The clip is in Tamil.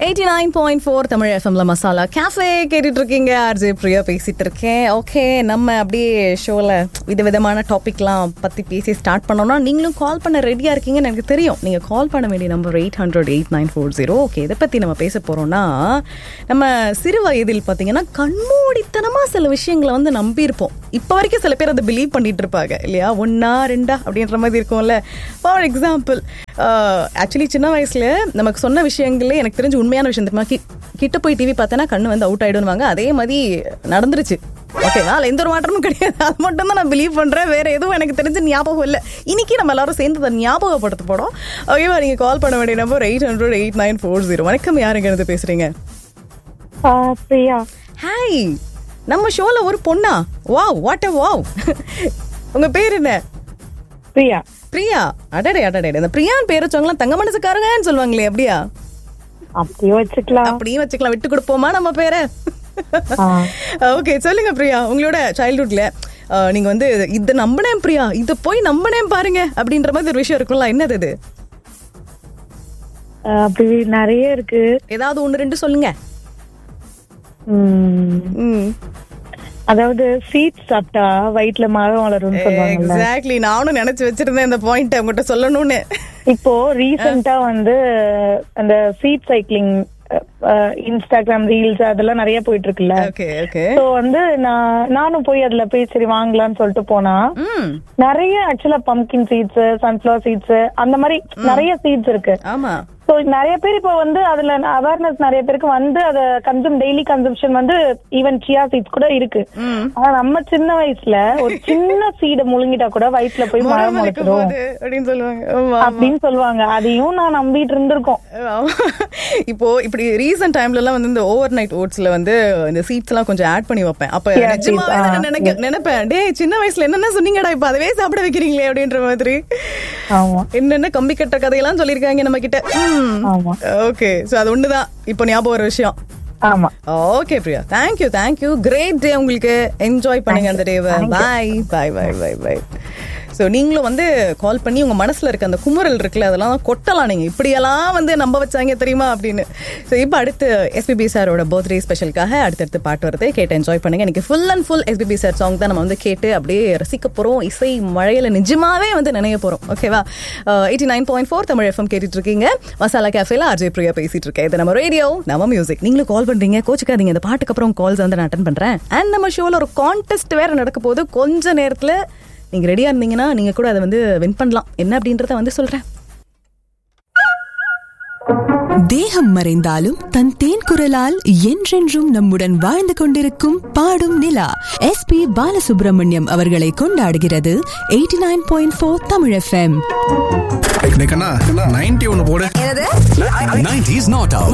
Eighty nine point four Tamil எஃப்எம்ல மசாலா கேஃபே கேட்டுட்டு இருக்கீங்க ஆர்ஜே பிரியா பேசிட்டு இருக்கேன் ஓகே நம்ம அப்படியே ஷோவில் விதவிதமான டாபிக்லாம் பற்றி பேசி ஸ்டார்ட் பண்ணோம்னா நீங்களும் கால் பண்ண ரெடியாக இருக்கீங்கன்னு எனக்கு தெரியும் நீங்கள் கால் பண்ண வேண்டிய number eight hundred eight nine four zero okay இதை பற்றி நம்ம பேச போகிறோம்னா நம்ம சிறு வயதில் பார்த்தீங்கன்னா கண்மூடித்தனமாக சில விஷயங்களை வந்து நம்பியிருப்போம் இப்போ வரைக்கும் சில பேர் அதை பிலீவ் பண்ணிட்டு இருப்பாங்க இல்லையா ஒன்னா ரெண்டா அப்படின்ற மாதிரி இருக்கும்ல ஃபார் எக்ஸாம்பிள் ஆக்சுவலி சின்ன வயசுல நமக்கு சொன்ன விஷயங்களே எனக்கு தெரிஞ்சு உண்மையான விஷயம் தெரியுமா கி- கிட்ட போய் டிவி பார்த்தேன்னா கண்ணு வந்து அவுட் ஆயிடுவாங்க அதே மாதிரி நடந்துருச்சு ஓகேவா அதில் எந்த ஒரு மாற்றமும் கிடையாது அது மட்டும் தான் நான் பிலீவ் பண்றேன் வேற எதுவும் எனக்கு தெரிஞ்சு ஞாபகம் இல்லை இன்னைக்கு நம்ம எல்லாரும் சேர்ந்து அதை ஞாபகப்படுத்த போறோம் ஓகேவா நீங்க கால் பண்ண வேண்டிய number eight hundred eight nine four zero வணக்கம் யாருங்க இருந்து பேசுறீங்க ஆ, பிரியா ஹாய் நம்ம ஷோல ஒரு பொண்ணா வாவ் வாட் அ வாவ் உங்க பேர் என்ன பிரியா பிரியா அடடே அடடே இந்த பிரியான் பேர் வச்சவங்களாம் தங்க மனசுக்காரங்கன்னு சொல்லுவாங்களே அப்படியா அப்படியே வச்சுக்கலாம் அப்படியும் வச்சுக்கலாம் விட்டு கொடுப்போமா நம்ம பேரை ஆ. ஓகே சொல்லுங்க பிரியா உங்களோட சைல்ட்ஹுட்ல நீங்க வந்து இதை நம்பினேன் பிரியா இதை போய் நம்பினேன் பாருங்க அப்படின்ற மாதிரி ஒரு விஷயம் இருக்கும்ல என்னது இது ஆ, அப்படி நிறைய இருக்கு ஏதாவது ஒன்று ரெண்டு சொல்லுங்க ம், ம் அதாவது சீட்ஸ் சாப்பிட்டா வயிற்றுல மரம் வளரும்னு சொல்லுவாங்கல்ல எக்ஸாக்ட்லி நானும் நினைச்சு வச்சிருந்தேன் இந்த பாயிண்ட் உங்ககிட்ட சொல்லணும்னு இப்போ ரீசெண்டா வந்து அந்த சீட் சைக்கிளிங் இன்ஸ்டாகிராம் ரீல்ஸ் அதெல்லாம் நிறைய போயிட்டு இருக்குல்ல ஓகே ஓகே சோ வந்து நான் நானும் போய் அதுல போய் சரி வாங்கலாம்னு சொல்லிட்டு போனா ம் நிறைய ஆக்சுவலா பம்கின் சீட்ஸ் சன்ஃபிளவர் சீட்ஸ் அந்த மாதிரி நிறைய சீட்ஸ் இருக்கு ஆமா சோ நிறைய பேர் இப்போ வந்து அதுல அவேர்னஸ் நிறைய பேருக்கு வந்து அத கன்சூம் டெய்லி கன்சம்ஷன் வந்து ஈவன் சியா சீட்ஸ் கூட இருக்கு ம் ஆனா நம்ம சின்ன வயசுல ஒரு சின்ன சீடை முழுங்கிட்டா கூட வயிற்றுல போய் மரம் மரம் இருக்கும் முளைச்சிடும் போது அப்படின்னு சொல்லுவாங்க ஆமா அப்படின்னு சொல்லுவாங்க அதையும் நான் நம்பிட்டு இருந்திருக்கோம் ஆமா. இப்போ இப்படி ரீசன்ட் டைம்ல எல்லாம் வந்து இந்த ஓவர் நைட் ஓட்ஸ்ல வந்து இந்த சீட்ஸ் எல்லாம் கொஞ்சம் ஆட் பண்ணி வைப்பேன் அப்ப Yeah, நிஜமாவே seeds, நான் ஆ, நினைக்க நினைப்பேன் டேய் சின்ன வயசுல என்னென்ன சொன்னீங்கடா இப்ப அதவே சாப்பிட வைக்கிறீங்களே அப்படின்ற மாதிரி ஆமா என்னென்ன கம்பி கட்ட கதையெல்லாம் சொல்லிருக்காங்க நம்ம கிட்ட ஆமா ஓகே சோ அது ஒண்ணுதான் இப்போ ஞாபகம் வர விஷயம் ஆமா okay Priya thank you thank you great day உங்களுக்கு என்ஜாய் பண்ணுங்க அந்த டேவை பாய் பாய் பாய் பாய் பாய் ஸோ நீங்களும் வந்து கால் பண்ணி உங்க மனசுல இருக்க அந்த குமுறல் இருக்குல்ல அதெல்லாம் கொட்டலாம் நீங்க இப்படியெல்லாம் வந்து நம்ப வச்சாங்க தெரியுமா அப்படின்னு ஸோ இப்போ அடுத்து எஸ்பிபி சாரோட பர்த்டே ஸ்பெஷலுக்காக அடுத்தடுத்து பாட்டு வருது கேட்டு என்ஜாய் பண்ணுங்க எனக்கு full and full SPB sir song தான் நம்ம வந்து கேட்டு அப்படியே ரசிக்க போறோம் இசை மழையில நிஜமாவே வந்து நினைய போறோம் ஓகேவா eighty nine point four Tamil FM கேட்டுட்டு இருக்கீங்க மசாலா கேஃபேல அஜய் பிரியா பேசிட்டு இருக்கேன் இது நம்ம ரேடியோ நம்ம மியூசிக் நீங்களும் கால் பண்றீங்க கோச்சுக்காதீங்க இந்த பாட்டுக்கு அப்புறம் கால்ஸ் வந்து நான் அட்டன் பண்றேன் அண்ட் நம்ம ஷோல ஒரு கான்டெஸ்ட் வேற நடக்க போகுது கொஞ்ச நேரத்துல நீங்க ரெடியா இருந்தீங்கன்னா நீங்க கூட அதை வந்து வின் பண்ணலாம் என்ன அப்படின்றத வந்து சொல்றேன் தேகம் மறைந்தாலும் தன் தேன் குரலால் என்றென்றும் நம்முடன் வாழ்ந்து கொண்டிருக்கும் பாடும் நிலா எஸ் பி பாலசுப்ரமணியம் அவர்களை கொண்டாடுகிறது eighty nine point four Tamil FM ninety ஒன்னு போடு 90s not out.